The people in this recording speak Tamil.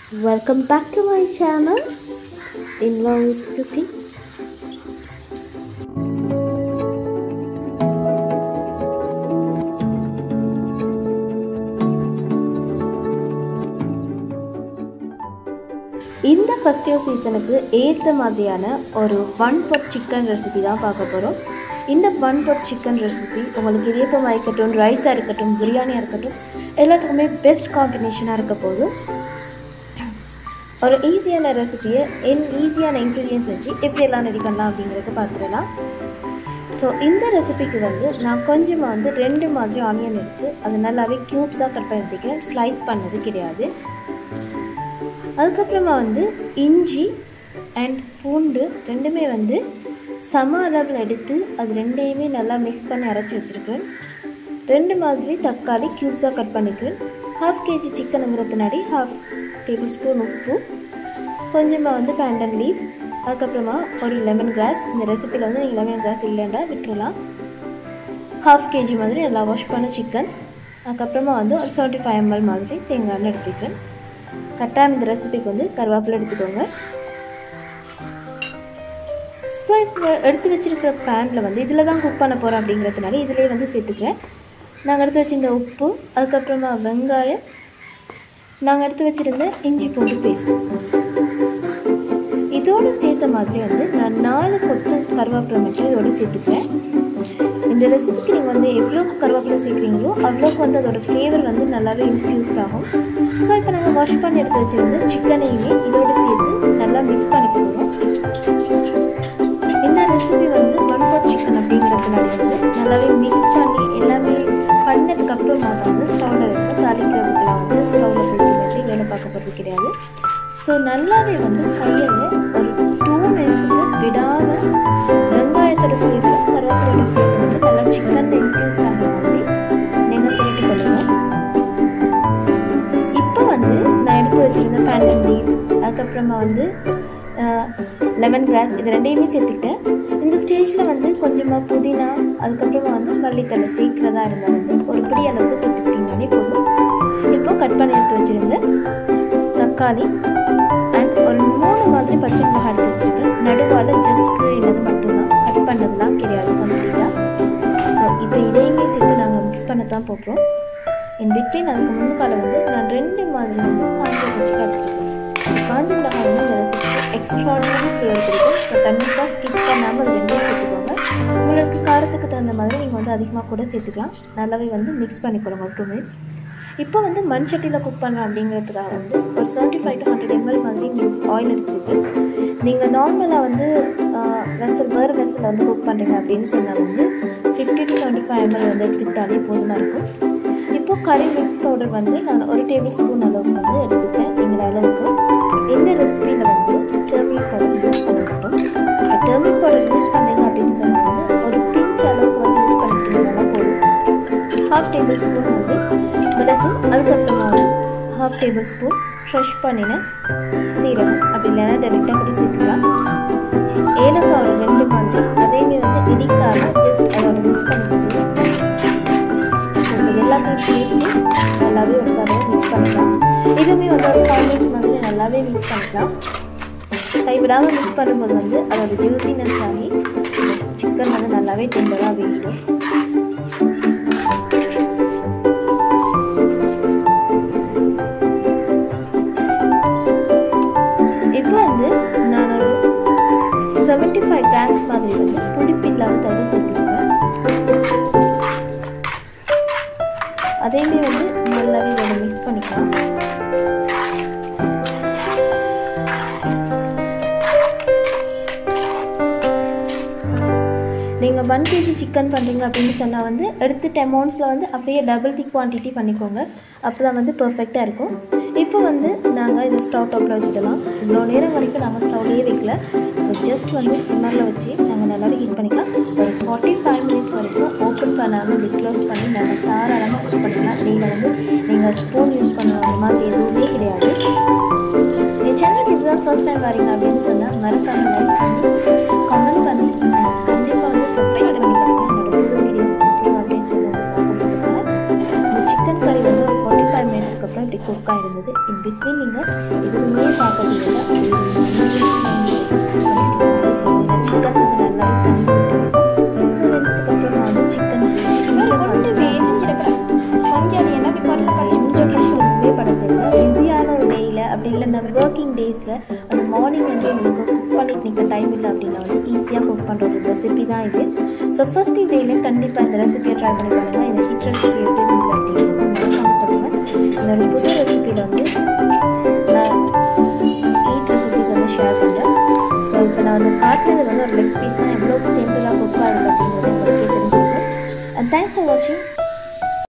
Welcome back to my channel in Law with Cooking. இந்த ஃபெஸ்டிவ் சீசனுக்கு ஏற்ற மாதிரியான ஒரு ஒன் pot சிக்கன் ரெசிபி தான் பார்க்க போகிறோம் இந்த ஒன் pot சிக்கன் ரெசிபி உங்களுக்கு இடியப்பமாக இருக்கட்டும் ரைஸாக இருக்கட்டும் பிரியாணியாக இருக்கட்டும் எல்லாத்துக்குமே பெஸ்ட் காம்பினேஷனாக இருக்க போகுது ஒரு ஈஸியான ரெசிபியை என் ஈஸியான இன்க்ரீடியன்ஸ் வச்சு எப்படி எல்லாம் ரெடி பண்ணலாம் அப்படிங்கிறத பார்த்துடலாம் ஸோ இந்த ரெசிபிக்கு வந்து நான் கொஞ்சமாக வந்து ரெண்டு மாதிரி ஆனியன் எடுத்து அது நல்லாவே க்யூப்ஸாக கட் பண்ணி எடுத்துக்கிறேன் ஸ்லைஸ் பண்ணது கிடையாது அதுக்கப்புறமா வந்து இஞ்சி அண்ட் பூண்டு ரெண்டுமே வந்து சம அளவில் எடுத்து அது ரெண்டையுமே நல்லா மிக்ஸ் பண்ணி அரைச்சி வச்சுருக்கேன் ரெண்டு மாதிரி தக்காளி க்யூப்ஸாக கட் பண்ணிக்கிறேன் ஹாஃப் கேஜி சிக்கனுங்கிறதுனாடி ஹாஃப் டேபிள் ஸ்பூன் உப்பு கொஞ்சமாக வந்து பேண்டன் லீஃப் அதுக்கப்புறமா ஒரு லெமன் கிராஸ் இந்த ரெசிப்பியில் வந்து நீங்கள் லெமன் கிராஸ் இல்லைண்டா விட்டுறலாம் ஹாஃப் கேஜி மாதிரி நல்லா வாஷ் பண்ண சிக்கன் அதுக்கப்புறமா வந்து ஒரு செவன்ட்டி ஃபைவ் எம்எல் மாதிரி தேங்காய் எண்ணெய் எடுத்துக்கிறேன் கட்டாயம் இந்த ரெசிபிக்கு வந்து கருவேப்பிலை எடுத்துக்கோங்க ஸோ இப்போ எடுத்து வச்சுருக்கிற பேனில் வந்து இதில் தான் குக் பண்ண போகிறோம் அப்படிங்கிறதுனால இதிலே வந்து சேர்த்துக்கிறேன் நாங்கள் எடுத்து வச்சிருந்த உப்பு அதுக்கப்புறமா வெங்காயம் நாங்கள் எடுத்து வச்சுருந்த இஞ்சி பூண்டு பேஸ்ட் இதோடு சேர்த்த மாதிரி வந்து நான் நாலு கொத்து கருவேப்பிலை மட்டும் இதோட சேர்த்துக்கிறேன் இந்த ரெசிபிக்கு நீங்கள் வந்து எவ்வளோக்கு கருவேப்பிலை சேர்க்குறீங்களோ அவ்வளோக்கு வந்து அதோட ஃப்ளேவர் வந்து நல்லாவே இன்ஃப்யூஸ்ட் ஆகும் ஸோ இப்போ நாங்கள் வாஷ் பண்ணி எடுத்து வச்சுருந்த சிக்கனையுமே இதோடு சேர்த்து நல்லா மிக்ஸ் பண்ணி போகிறோம் இந்த ரெசிபி வந்து ஒன் பாட் சிக்கன் அப்படிங்கிறதுனால வந்து நல்லாவே மிக்ஸ் பண்ணி எல்லாமே பண்ணதுக்கு அப்புறமா தான் வந்து ஸ்டவ்வில் வைப்போம் தாளிக்கிறதுக்குலாம் வந்து ஸ்டவ்வில் வைத்து வேலை பார்க்க போகிறது கிடையாது ஸோ நல்லாவே வந்து கையில் ஒரு டூ மினிட்ஸுக்கு விடாமல் வெங்காயத்தோட ஃப்ளேவர் கருவேப்பிலோட ஃப்ளேவர் வந்து நல்லா சிக்கன் இன்ஃபியூஸ்ட் ஆகிற மாதிரி நீங்கள் புரட்டி கொள்ளணும் இப்போ வந்து நான் எடுத்து வச்சுருந்த பேண்டன் லீவ் அதுக்கப்புறமா வந்து லெமன் கிராஸ் இது ரெண்டையுமே சேர்த்துக்கிட்டேன் இந்த ஸ்டேஜில் வந்து கொஞ்சமாக புதினா அதுக்கப்புறமா வந்து மல்லித்தலை சேர்க்குறதா இருந்தால் வந்து ஒரு பிடி அளவுக்கு சேர்த்துக்கிட்டிங்கனாலே போதும் இப்போ கட் பண்ணி எடுத்து வச்சுருந்த தக்காளி அண்ட் ஒரு மூணு மாதிரி பச்சை மிளகாய் எடுத்து வச்சுருக்கேன் நடுவால் ஜஸ்ட்க்கு என்னது மட்டும்தான் கட் பண்ணதெல்லாம் கிடையாது கம்ப்ளீட்டாக ஸோ இப்போ இதையுமே சேர்த்து நாங்கள் மிக்ஸ் பண்ண தான் போகிறோம் இன் பிட்வீன் அதுக்கு முன்னுக்கால வந்து நான் ரெண்டு மாதிரி வந்து காஞ்ச மிளகாய் எடுத்துருக்கேன் ஸோ காஞ்ச மிளகாய் வந்து இந்த ரெசிபிக்கு எக்ஸ்ட்ராடனரி ஃப்ளேவர் கொடுக்கும் ஸோ கண்டிப்பாக ஸ்கிப் பண்ணாமல் அது ரெண்டையும் சேர்த்துக்கோங்க உங்களுக்கு காரத்துக்கு தகுந்த மாதிரி நீங்கள் வந்து அதிகமாக கூட சேர்த்துக்கலாம் நல்லாவே வந்து மிக்ஸ் பண்ணி கொடுங்க டூ மினிட்ஸ் இப்போ வந்து மண் சட்டியில் குக் பண்ணுறோம் அப்படிங்கிறதுக்காக வந்து ஒரு seventy five to hundred ML மாதிரி ஆயில் எடுத்துருக்கு நீங்கள் நார்மலாக வந்து வெசல் வேறு வெசலில் வந்து குக் பண்ணுறீங்க அப்படின்னு சொன்னால் வந்து fifty to seventy five ML வந்து எடுத்துக்கிட்டாலே போதுமாக இருக்கும் இப்போது கறி மிக்ஸ் பவுடர் வந்து நான் ஒரு டேபிள் ஸ்பூன் அளவுக்கு வந்து எடுத்துக்கிட்டேன் எங்கள் அளவுக்கு இந்த ரெசிபியில் வந்து டர்மிக் பவுடர் யூஸ் பண்ண மாட்டோம் டர்மிக் பவுடர் யூஸ் பண்ணீங்க அப்படின்னு சொன்னால் வந்து ஒரு பிஞ்ச் அளவுக்கு வந்து யூஸ் பண்ணிக்கிட்டீங்கன்னா போதும் ஹாஃப் டேபிள் ஸ்பூன் வந்து மிளகு அதுக்கப்புறமா ஹாஃப் டேபிள் ஸ்பூன் க்ரஷ் பண்ணின சீரகம் அப்படி இல்லைன்னா டேரெக்டாக கூட சேர்த்துக்கலாம் ஏலக்காய் ஒரு ரெண்டு மாதிரி அதையுமே வந்து இடிக்காத ஜஸ்ட் அதோட மிக்ஸ் பண்ணிக்கிட்டு இது எல்லாத்தையும் சேர்த்து நல்லாவே ஒரு தடவை மிக்ஸ் பண்ணிக்கலாம் இதுவுமே வந்து ஒரு ஃபைவ் மினிட்ஸ் மாதிரி நல்லாவே மிக்ஸ் பண்ணிக்கலாம் கைவிடாமல் மிக்ஸ் பண்ணும்போது வந்து அதோட ஜூசினஸ் ஆகி சிக்கன் வந்து நல்லாவே டெண்டராக வேகிடும் இப்போ வந்து நான் ஒரு செவன்ட்டி ஃபைவ் கிராம்ஸ் மாதிரி வந்து புளிப்பில்லாத தயிர் சேர்த்துருக்கேன் அதையுமே வந்து நல்லாவே இதோட மிக்ஸ் பண்ணிக்கலாம் நீங்கள் ஒன் கேஜி சிக்கன் பண்ணுறீங்க அப்படின்னு சொன்னால் வந்து எடுத்துட்ட அமௌண்ட்ஸில் வந்து அப்படியே டபுள் தி குவான்டிட்டி பண்ணிக்கோங்க அப்போ தான் வந்து பர்ஃபெக்டாக இருக்கும் இப்போ வந்து நாங்கள் இதை ஸ்டவ் டாப்பில் வச்சுக்கலாம் இவ்வளோ நேரம் வரைக்கும் நாங்கள் ஸ்டவ்லேயே வைக்கல ஜஸ்ட் வந்து சிம்மரில் வச்சு நாங்கள் நல்லாவே ஹீட் பண்ணிக்கலாம் ஒரு ஃபார்ட்டி ஃபைவ் மினிட்ஸ் வரைக்கும் ஓப்பன் பண்ணாமல் லிட் க்ளோஸ் பண்ணி நாங்கள் தாராளமாக குக் பண்ணிக்கலாம் நீங்கள் வந்து நீங்கள் ஸ்பூன் யூஸ் பண்ண அந்த மாதிரி எதுவுமே கிடையாது என் சேனலுக்கு இதுதான் ஃபர்ஸ்ட் டைம் வரீங்க அப்படின்னு சொன்னால் மறக்காமல் லைக் பண்ணி கமெண்ட் பண்ணி கண்டிப்பாக வந்து சப்ஸ்கிரைப் பண்ணி பாருங்க என்னோட புது வீடியோஸ் எப்படி அப்படின்னு சொல்லி நான் சொல்கிறதுக்காக இந்த சிக்கன் கறி வந்து ஒரு ஃபார்ட்டி ஃபைவ் மினிட்ஸ்க்கு அப்புறம் இப்படி குக் ஆயிருந்தது இருந்தது இன் பிட்வீன் நீங்கள் எதுவுமே பார்க்க தேவையில்லை சிக்கன் வந்து நல்லாவே தண்ணி விட்டு ஸோ வெந்ததுக்கு அப்புறமா வந்து சிக்கன் கொண்டுமே செஞ்சிருக்கிறேன் கொஞ்சம் அது என்ன பாட்டில் எந்த கஷ்டமுமே பட தெரியல பிஸியான ஒரு டேயில் அப்படி இல்லைன்னா ஒர்க்கிங் டேஸில் அந்த மார்னிங் வந்து எங்களுக்கு குக் பண்ணிட்டு நிற்க டைம் இல்லை அப்படின்னா வந்து ஈஸியாக குக் பண்ணுற ஒரு ரெசிபி தான் இது ஸோ ஃபர்ஸ்ட் டேயில் கண்டிப்பாக இந்த ரெசிபியை ட்ரை பண்ணி பாருங்கள் இந்த ஹிட் ரெசிபி எப்படி இருந்தது அப்படிங்கிறது மறக்காம சொல்லுங்கள் என்னோட புது ரெசிபியில் வந்து நான் எயிட் ரெசிபிஸ் வந்து ஷேர் பண்ணுறேன் ஸோ இப்போ நான் வந்து காட்டினது வந்து ஒரு லெக் பீஸ் தான் எவ்வளோ டென்டலாக குக் ஆகுது அப்படிங்கிறது உங்களுக்கே தெரிஞ்சுருக்கு அண்ட் தேங்க்ஸ் ஃபார் வாட்சிங்